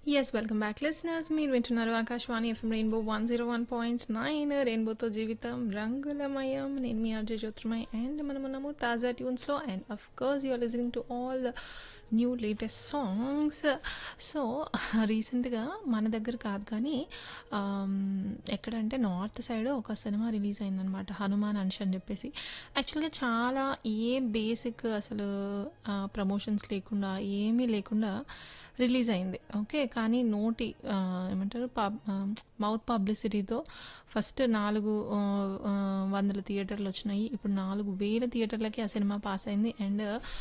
yes welcome back listeners మీరు వింటున్నారు Akashvani FM Rainbow one zero one point nine రెయిన్బోతో జీవితం రంగులమయం నేను మీ ఆర్జే జ్యోతిర్మయ్ అండ్ మనం ఉన్నాము తాజా ట్యూన్స్లో and of course you are listening to all new latest songs so రీసెంట్గా మన దగ్గర కాదు కానీ ఆమ్, ఎక్కడంటే నార్త్ సైడ్ ఒక సినిమా రిలీజ్ అయిందనమాట హనుమాన్ అంశ్ అని చెప్పేసి యాక్చువల్గా చాలా ఏ బేసిక్ అసలు ప్రమోషన్స్ లేకుండా ఏమీ లేకుండా రిలీజ్ అయింది ఓకే కానీ నోటి ఆ, ఏమంటారు పబ్ మౌత్ పబ్లిసిటీతో ఫస్ట్ నాలుగు ఆ, ఆ, వందల థియేటర్లు వచ్చినాయి ఇప్పుడు నాలుగు వేల థియేటర్లకి ఆ సినిమా పాస్ అయింది అండ్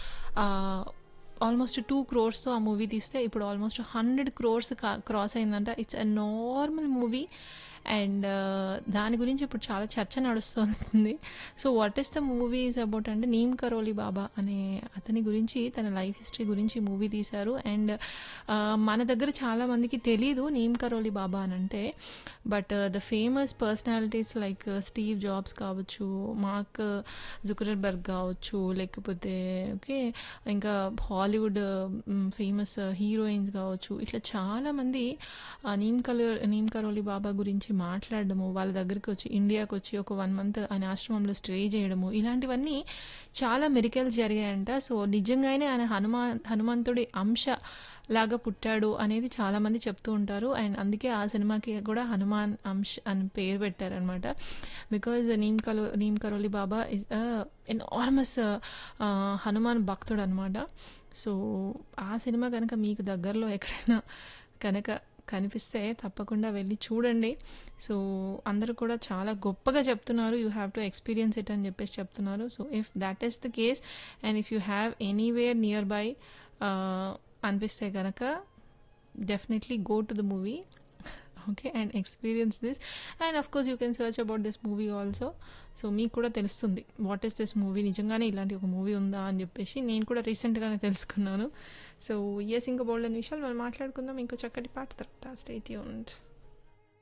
ఆల్మోస్ట్ టూ క్రోర్స్తో ఆ మూవీ తీస్తే ఇప్పుడు ఆల్మోస్ట్ హండ్రెడ్ క్రోర్స్ క్రాస్ అయిందంట it's a normal movie and దాని గురించి ఇప్పుడు చాలా చర్చ నడుస్తుంది so what is the movie is about అంటే నీమ్ కరోలి బాబా అనే అతని గురించి తన లైఫ్ హిస్టరీ గురించి మూవీ తీశారు అండ్ మన దగ్గర చాలా మందికి తెలియదు నీమ్ కరోలి బాబా అని అంటే but the famous personalities like Steve Jobs కావచ్చు మార్క్ జుకరర్బర్గ్ కావచ్చు లేకపోతే ఓకే ఇంకా హాలీవుడ్ ఫేమస్ హీరోయిన్స్ కావచ్చు ఇట్లా చాలామంది నీమ్ కలో నీమ్ కరోలి బాబా గురించి మాట్లాడడము వాళ్ళ దగ్గరికి వచ్చి ఇండియాకి వచ్చి ఒక వన్ మంత్ ఆయన ఆశ్రమంలో స్టే చేయడము ఇలాంటివన్నీ చాలా మెరికల్స్ జరిగాయంట సో నిజంగానే ఆయన హనుమాన్ హనుమంతుడి అంశ లాగా పుట్టాడు అనేది చాలా మంది చెప్తూ ఉంటారు అండ్ అందుకే ఆ సినిమాకి కూడా హనుమాన్ అంశ్ అని పేరు పెట్టారనమాట బికాజ్ నీమ్ కలో నీమ్ కరోలి బాబా ఇస్ ఎనార్మస్ హనుమాన్ భక్తుడు అనమాట సో ఆ సినిమా కనుక మీకు దగ్గరలో ఎక్కడైనా కనుక కనిపిస్తే తప్పకుండా వెళ్ళి చూడండి సో అందరూ కూడా చాలా గొప్పగా చెప్తున్నారు you have to experience it అని చెప్పేసి చెప్తున్నారు so if that is the case and if you have anywhere near by అనిపిస్తే కనుక definitely go to the movie okay and experience this and of course you can search about this movie also so మీకు కూడా తెలుస్తుంది what is this movie నిజంగానే ఇలాంటి ఒక movie ఉందా అని చెప్పేసి నేను కూడా రీసెంట్గానే తెలుసుకున్నాను సో ఎస్ ఇంకా బోల్డ్ అనే విషయాలు మనం మాట్లాడుకుందాం ఇంకో చక్కటి పాట తర్వాత స్టేట్ యూనిట్